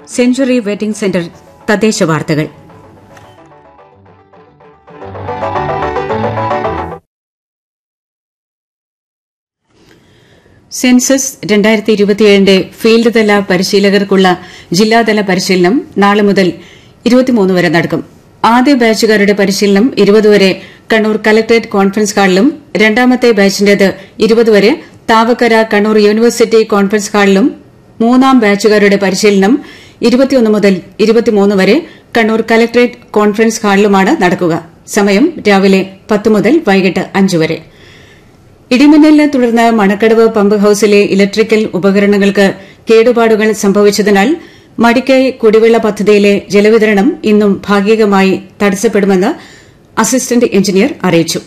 century wedding centre തദ്ദേശ വാർത്തകൾ census രണ്ടായിരത്തി ഇരുപത്തിയേഴിന്റെ ഫീൽഡ് തല പരിശീലകർക്കുള്ള ജില്ലാതല പരിശീലനം നാളെ മുതൽ ഇരുപത്തിമൂന്ന് വരെ നടക്കും ആദ്യ ബാച്ചുകാരുടെ പരിശീലനം ഇരുപത് വരെ കണ്ണൂർ കലക്ടറേറ്റ് കോൺഫറൻസ് ഹാളിലും രണ്ടാമത്തെ ബാച്ചിന്റേത് ഇരുപത് വരെ താവക്കര കണ്ണൂർ യൂണിവേഴ്സിറ്റി കോൺഫറൻസ് ഹാളിലും മൂന്നാം ബാച്ചുകാരുടെ പരിശീലനം ഇരുപത്തിയൊന്ന് മുതൽ ഇരുപത്തിമൂന്ന് വരെ കണ്ണൂർ കലക്ടറേറ്റ് കോൺഫറൻസ് ഹാളിലുമാണ് നടക്കുക സമയം രാവിലെ പത്ത് മുതൽ വൈകിട്ട് അഞ്ച് വരെ ഇടിമിന്നലിനെ തുടർന്ന് മണക്കടവ് പമ്പ് ഹൌസിലെ ഇലക്ട്രിക്കൽ ഉപകരണങ്ങൾക്ക് കേടുപാടുകൾ സംഭവിച്ചതിനാൽ മടിക്കൈ കുടിവെള്ള പദ്ധതിയിലെ ജലവിതരണം ഇന്നും ഭാഗികമായി തടസ്സപ്പെടുമെന്ന് അസിസ്റ്റന്റ് എഞ്ചിനീയർ അറിയിച്ചു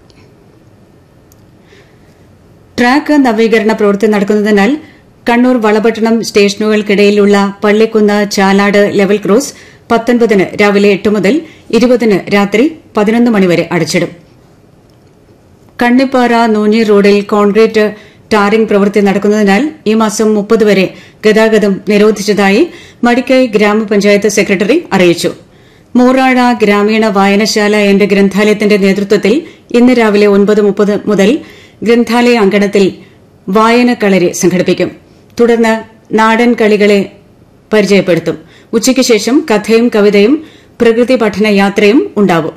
ട്രാക്ക് നവീകരണ പ്രവൃത്തി നടക്കുന്നതിനാൽ കണ്ണൂർ വളപട്ടണം സ്റ്റേഷനുകൾക്കിടയിലുള്ള പള്ളിക്കുന്ന് ചാലാട് ലെവൽ ക്രോസ് പത്തൊൻപതിന് രാവിലെ എട്ട് മുതൽ ഇരുപതിന് രാത്രി പതിനൊന്ന് മണിവരെ അടച്ചിടും കണ്ണിപ്പാറ നൂഞ്ഞി റോഡിൽ കോൺക്രീറ്റ് ടാറിംഗ് പ്രവൃത്തി നടക്കുന്നതിനാൽ ഈ മാസം മുപ്പത് വരെ ഗതാഗതം നിരോധിച്ചതായി മടിക്കൈ ഗ്രാമപഞ്ചായത്ത് സെക്രട്ടറി അറിയിച്ചു മൂറാഴ ഗ്രാമീണ വായനശാല എന്റെ ഗ്രന്ഥാലയത്തിന്റെ നേതൃത്വത്തിൽ ഇന്ന് രാവിലെ ഒൻപത് മുപ്പത് മുതൽ ഗ്രന്ഥാലയ അങ്കണത്തിൽ വായനക്കളരി സംഘടിപ്പിക്കും തുടർന്ന് നാടൻ കളികളെ പരിചയപ്പെടുത്തും ഉച്ചയ്ക്ക് ശേഷം കഥയും കവിതയും പ്രകൃതി പഠന യാത്രയും ഉണ്ടാവും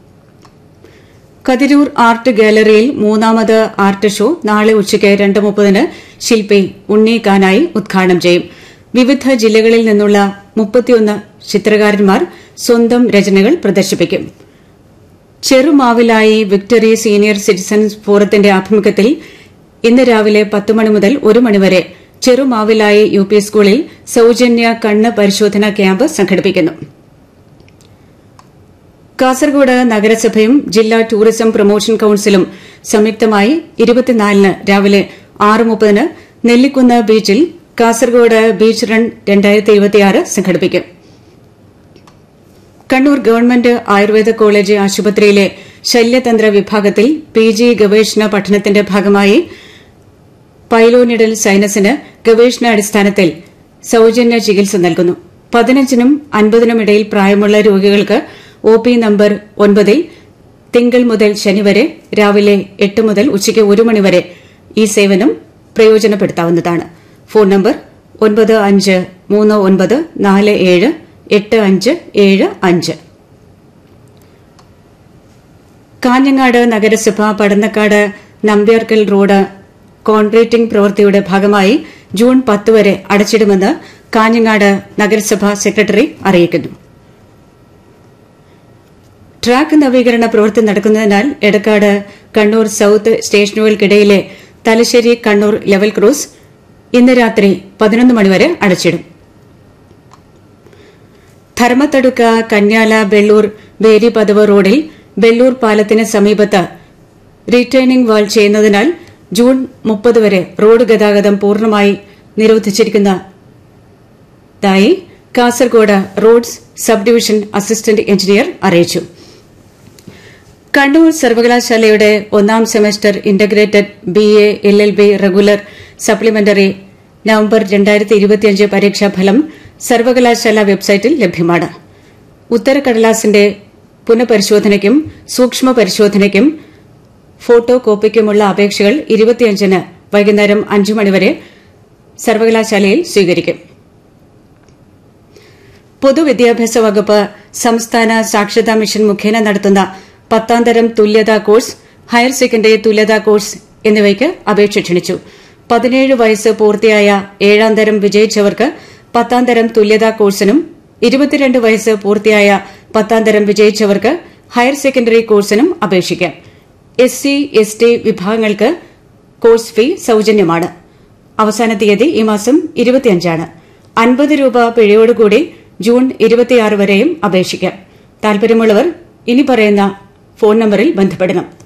കതിരൂർ ആർട്ട് ഗാലറിയിൽ മൂന്നാമത് ആർട്ട് ഷോ നാളെ ഉച്ചയ്ക്ക് രണ്ട് മുപ്പതിന് ശില്പി ഉണ്ണി കാനായി ഉദ്ഘാടനം ചെയ്യും വിവിധ ജില്ലകളിൽ നിന്നുള്ള മുപ്പത്തിയൊന്ന് ചിത്രകാരന്മാർ സ്വന്തം രചനകൾ പ്രദർശിപ്പിക്കും ചെറുമാവിലായി വിക്ടറി സീനിയർ സിറ്റിസൺസ് ഫോറത്തിന്റെ ആഭിമുഖ്യത്തിൽ ഇന്ന് രാവിലെ പത്ത് മണി മുതൽ ഒരു മണിവരെ ചെറുമാവിലായി യു പി സ്കൂളിൽ സൌജന്യ കണ്ണ് പരിശോധനാ ക്യാമ്പ് സംഘടിപ്പിക്കുന്നു കാസർഗോഡ് നഗരസഭയും ജില്ലാ ടൂറിസം പ്രൊമോഷൻ കൌൺസിലും സംയുക്തമായി ഇരുപത്തിനാലിന് രാവിലെ ആറ് മുപ്പതിന് നെല്ലിക്കുന്ന് ബീച്ചിൽ കാസർഗോഡ് ബീച്ച് റൺ രണ്ടായിരത്തി സംഘടിപ്പിക്കും കണ്ണൂർ ഗവൺമെന്റ് ആയുർവേദ കോളേജ് ആശുപത്രിയിലെ ശല്യതന്ത്ര വിഭാഗത്തിൽ പി ജി ഗവേഷണ പഠനത്തിന്റെ ഭാഗമായി പൈലോനിഡൽ സൈനസിന് ഗവേഷണാടിസ്ഥാനത്തിൽ സൌജന്യ ചികിത്സ നൽകുന്നു പതിനഞ്ചിനും അൻപതിനും ഇടയിൽ പ്രായമുള്ള രോഗികൾക്ക് ഒ പി നമ്പർ ഒൻപതിൽ തിങ്കൾ മുതൽ ശനി വരെ രാവിലെ എട്ട് മുതൽ ഉച്ചയ്ക്ക് ഒരു മണിവരെ ഈ സേവനം പ്രയോജനപ്പെടുത്താവുന്നതാണ് ഫോൺ നമ്പർ ഒൻപത് അഞ്ച് മൂന്ന് ഒൻപത് നാല് ഏഴ് എട്ട് അഞ്ച് ഏഴ് അഞ്ച് കാഞ്ഞങ്ങാട് നഗരസഭ പടന്നക്കാട് നമ്പ്യാർക്കൽ റോഡ് കോൺക്രീറ്റിംഗ് പ്രവൃത്തിയുടെ ഭാഗമായി ജൂൺ പത്ത് വരെ അടച്ചിടുമെന്ന് കാഞ്ഞങ്ങാട് നഗരസഭ സെക്രട്ടറി അറിയിക്കുന്നു ട്രാക്ക് നവീകരണ പ്രവൃത്തി നടക്കുന്നതിനാൽ എടക്കാട് കണ്ണൂർ സൌത്ത് സ്റ്റേഷനുകൾക്കിടയിലെ തലശ്ശേരി കണ്ണൂർ ലെവൽ ക്രോസ് ഇന്ന് രാത്രി പതിനൊന്ന് മണിവരെ അടച്ചിടും ധർമ്മത്തടുക്ക കന്യാല ബെള്ളൂർ ബേരിപദവ് റോഡിൽ ബെള്ളൂർ പാലത്തിന് സമീപത്ത് റീറ്റേണിംഗ് വാൾ ചെയ്യുന്നതിനാൽ ജൂൺ മുപ്പത് വരെ റോഡ് ഗതാഗതം പൂർണ്ണമായി നിരോധിച്ചിരിക്കുന്നതായി Kasaragod roads sub division assistant engineer അറിയിച്ചു കണ്ണൂർ സർവകലാശാലയുടെ ഒന്നാം semester integrated B A L L B regular supplementary November രണ്ടായിരത്തി ഇരുപത്തിയഞ്ച് പരീക്ഷാഫലം സർവകലാശാല വെബ്സൈറ്റിൽ ലഭ്യമാണ് ഉത്തരക്കടലാസിന്റെ പുനഃപരിശോധനയ്ക്കും സൂക്ഷ്മ പരിശോധനയ്ക്കും ഫോട്ടോ കോപ്പിക്കുമുള്ള അപേക്ഷകൾ ഇരുപത്തിയഞ്ചിന് വൈകുന്നേരം അഞ്ചു മണിവരെ സർവകലാശാലയിൽ സ്വീകരിക്കും പൊതുവിദ്യാഭ്യാസ വകുപ്പ് സംസ്ഥാന സാക്ഷരതാ മിഷൻ മുഖേന നടത്തുന്ന പത്താം തരം തുല്യതാ കോഴ്സ് ഹയർ സെക്കൻഡറി തുല്യതാ കോഴ്സ് എന്നിവയ്ക്ക് അപേക്ഷ ക്ഷണിച്ചു പതിനേഴ് വയസ്സ് പൂർത്തിയായ ഏഴാം തരം വിജയിച്ചവർക്ക് പത്താം തരം തുല്യതാ കോഴ്സിനും ഇരുപത്തിരണ്ട് വയസ്സ് പൂർത്തിയായ പത്താം തരം വിജയിച്ചവർക്ക് ഹയർ സെക്കൻഡറി കോഴ്സിനും അപേക്ഷിക്കാം എസ് സി എസ് ടി വിഭാഗങ്ങൾക്ക് കോഴ്സ് ഫീ സൌജന്യമാണ് അവസാന തീയതി ഈ മാസം ഇരുപത്തിയഞ്ചാണ് അൻപത് രൂപ പിഴയോടുകൂടി ജൂൺ ഇരുപത്തിയാറ് വരെയും അപേക്ഷിക്കാം താൽപര്യമുള്ളവർ ഇനി പറയുന്ന ഫോൺ നമ്പറിൽ ബന്ധപ്പെടണം